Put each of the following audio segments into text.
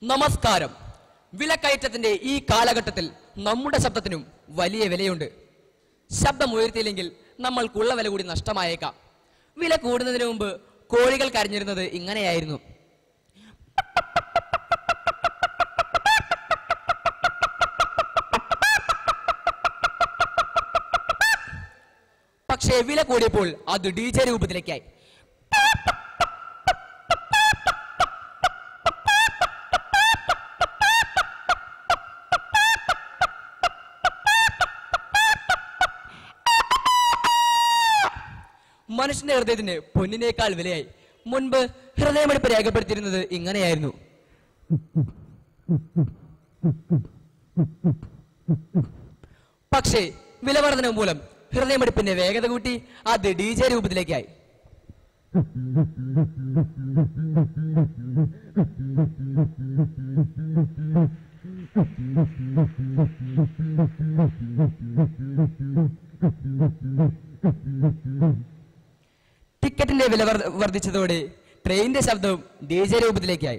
നമസ്കാരം വിലക്കയറ്റത്തിന്റെ ഈ കാലഘട്ടത്തിൽ നമ്മുടെ ശബ്ദത്തിനും വലിയ വിലയുണ്ട് ശബ്ദം ഉയർത്തിയില്ലെങ്കിൽ നമ്മൾക്കുള്ള വില കൂടി നഷ്ടമായേക്കാം വില കൂടുന്നതിന് മുമ്പ് കോഴികൾ കരഞ്ഞിരുന്നത് ഇങ്ങനെയായിരുന്നു പക്ഷേ വില കൂടിയപ്പോൾ അത് ഡി ജെ രൂപത്തിലേക്കായി മനുഷ്യന്റെ ഹൃദയത്തിന് പൊന്നിനേക്കാൾ വിലയായി മുൻപ് ഹൃദയമെടുപ്പ് രേഖപ്പെടുത്തിയിരുന്നത് ഇങ്ങനെയായിരുന്നു പക്ഷേ വിലവർധന മൂലം ഹൃദയമെടുപ്പിന്റെ വേഗത കൂട്ടി അത് ഡി ജെ രൂപത്തിലേക്കായി ടിക്കറ്റിന്റെ വില വർധ- വർദ്ധിച്ചതോടെ ട്രെയിനിന്റെ ശബ്ദവും ഡി ജെ രൂപത്തിലേക്കായി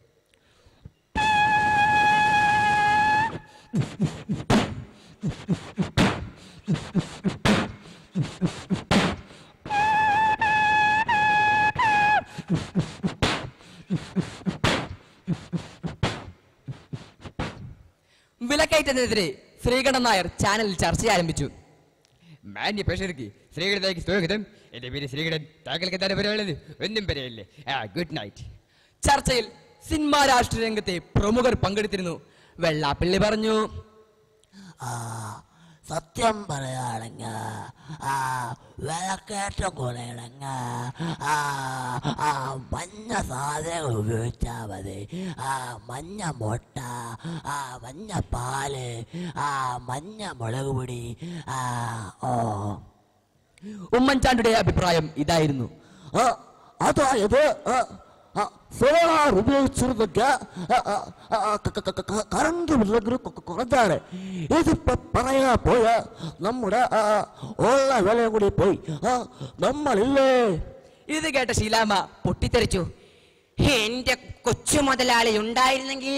വിലക്കയറ്റത്തിനെതിരെ ശ്രീകണ്ഠൻ നായർ ചാനലിൽ ചർച്ച ആരംഭിച്ചു മാന്യ പ്രേക്ഷകർക്ക് ശ്രീകണ്ഠനായിക്ക് സ്വാഗതം എന്റെ പേര് ശ്രീകണ്ഠൻ താങ്കൾക്ക് എന്താണ് പറയാനുള്ളത് ഒന്നും പറയല്ലേ ആ ഗുഡ് നൈറ്റ് ചർച്ചയിൽ സിനിമാ രാഷ്ട്രീയ രംഗത്തെ പ്രമുഖർ പങ്കെടുത്തിരുന്നു വെള്ളാപ്പള്ളി പറഞ്ഞു ആ സത്യം പറയുകയാണെങ്കിൽ ആ വിലക്കയറ്റം കുറയണമെങ്കിൽ ആ ആ മഞ്ഞ സാധനങ്ങൾ ഉപയോഗിച്ചാൽ മതി ആ മഞ്ഞ മുട്ട ആ മഞ്ഞ പാല് ആ മഞ്ഞ മുളക് പൊടി ആ ഓ ഉമ്മൻചാണ്ടിയുടെ അഭിപ്രായം ഇതായിരുന്നു ആ, അതായത് ആ, ആ, സോളാർ ഉപയോഗിച്ചിരുന്നൊക്കെ ആ, ആ, ആ, ക- ക- ക- ക- കറണ്ട് ബില്ല് കുറഞ്ഞാണ് ഇതിപ്പോ പറയാ പോയ നമ്മുടെ ആ, ഉള്ള വില കൂടി പോയി ആ, നമ്മളില്ലേ ഇത് കേട്ട ശീലാമ്മ പൊട്ടിത്തെറിച്ചു എന്റെ കൊച്ചു മുതലാളി ഉണ്ടായിരുന്നെങ്കിൽ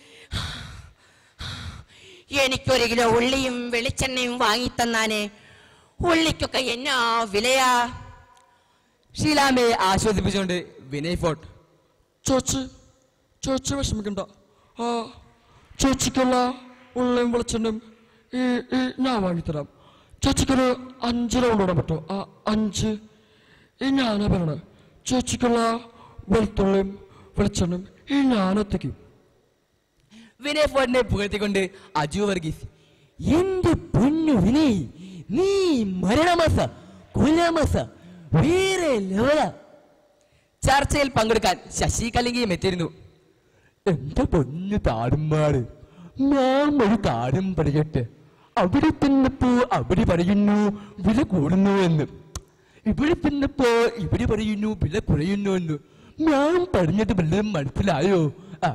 എനിക്കൊരു കിലോ ഉള്ളിയും വെളിച്ചെണ്ണയും വാങ്ങിത്തന്നാനെ ഉള്ളിക്കൊക്കെ എന്നാ വിലയാ ഷീലാമ്മയെ ആശ്വസിപ്പിച്ചുകൊണ്ട് വിനയ് ഫോർട്ട് ചേച്ചി ചേച്ചി വിഷമിക്കണ്ട ആ ചേച്ചിക്കുള്ള ഉള്ളിയും വെളിച്ചെണ്ണയും ഈ ഈ ഞാൻ വാങ്ങിത്തരാം ചേച്ചിക്കൊരു അഞ്ച് റൗണ്ട് ഇടാൻ പറ്റുമോ ആ അഞ്ച് ഈ ഞാനാ പറയണേ ചേച്ചിക്കുള്ള വെളുത്തുള്ളിയും വെളിച്ചെണ്ണയും ഈ ഞാനെത്തിക്കും വിനയ് ഫോർട്ടിനെ പുകഴ്ത്തിക്കൊണ്ട് അജു വർഗീസ് എന്റെ പൊന്നു വിനയ് നീ മരണമസ കുലമസ വേറെ ലെവല ചർച്ചയിൽ പങ്കെടുക്കാൻ ശശി കലിംഗയും എത്തിയിരുന്നു എന്റെ പൊന്നു താടുമ്പാട് ഞാൻ ഒരു കാര്യം പറയട്ടെ അവിടെ ചെന്നപ്പോ അവിടെ പറയുന്നു വില കൂടുന്നു എന്ന് ഇവിടെ ചെന്നപ്പോ ഇവിടെ പറയുന്നു വില കുറയുന്നു എന്ന് ഞാൻ പറഞ്ഞത് വല്ലതും മനസ്സിലായോ ആ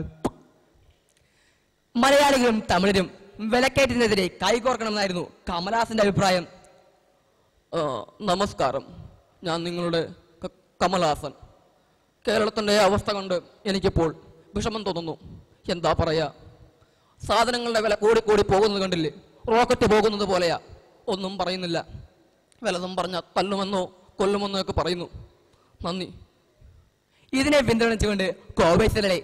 മലയാളികളും തമിഴരും വിലക്കയറ്റത്തിനെതിരെ കൈകോർക്കണമെന്നായിരുന്നു കമലഹാസന്റെ അഭിപ്രായം ആ, നമസ്കാരം ഞാൻ നിങ്ങളുടെ ക- കമലഹാസൻ കേരളത്തിന്റെ അവസ്ഥ കണ്ട് എനിക്കിപ്പോൾ വിഷമം തോന്നുന്നു എന്താ പറയാ സാധനങ്ങളുടെ വില കൂടി കൂടി പോകുന്നത് കണ്ടില്ലേ റോക്കറ്റ് പോകുന്നത് പോലെയാ ഒന്നും പറയുന്നില്ല വിലതും പറഞ്ഞ തല്ലുമെന്നോ കൊല്ലുമെന്നോ ഒക്കെ പറയുന്നു നന്ദി ഇതിനെ പിന്തുണച്ചുകൊണ്ട് കോവേശ്വരലെ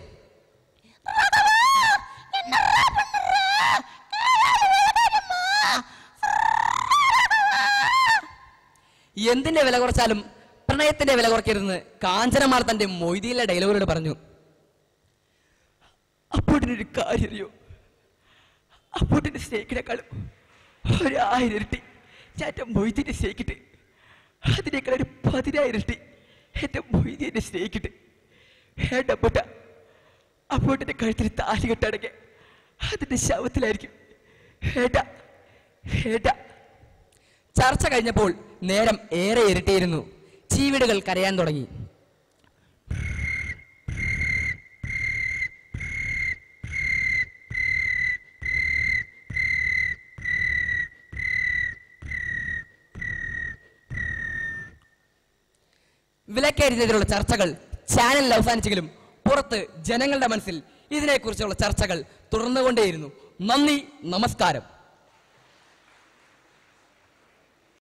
എന്തിന്റെ വില കുറച്ചാലും പ്രണയത്തിന്റെ വില കുറയ്ക്കരുതെന്ന് കാഞ്ചനമാർ തന്റെ മൊയ്തിയിലെ ഡയലോഗിലൂടെ പറഞ്ഞു അപ്പോട്ടിനൊരു കാര്യം അറിയോ അപ്പോട്ടിന്റെ സ്നേഹിക്കിനേക്കാളും ഒരു ആയിരം ഇരട്ടി ഞാൻ എന്റെ മൊയ്തിനെ സ്നേഹിക്കിട്ട് അതിനേക്കാൾ ഒരു പതിനായിരം ഇരട്ടി എന്റെ മൊയ്തിനെ സ്നേഹിക്കിട്ട് വേണ്ട അപ്പോട്ട അപ്പോട്ടിന്റെ കഴുത്തിന് താലി കെട്ടടങ്ങി അതിന്റെ ശവത്തിലായിരിക്കും വേണ്ട വേണ്ട ചർച്ച കഴിഞ്ഞപ്പോൾ നേരം ഏറെ ഇരട്ടിയിരുന്നു ചീവിടുകൾ കരയാൻ തുടങ്ങി വിലക്കയറ്റത്തിനെതിരുള്ള ചർച്ചകൾ ചാനലിൽ അവസാനിച്ചെങ്കിലും പുറത്ത് ജനങ്ങളുടെ മനസ്സിൽ ഇതിനെക്കുറിച്ചുള്ള ചർച്ചകൾ തുടർന്നുകൊണ്ടേയിരുന്നു നന്ദി നമസ്കാരം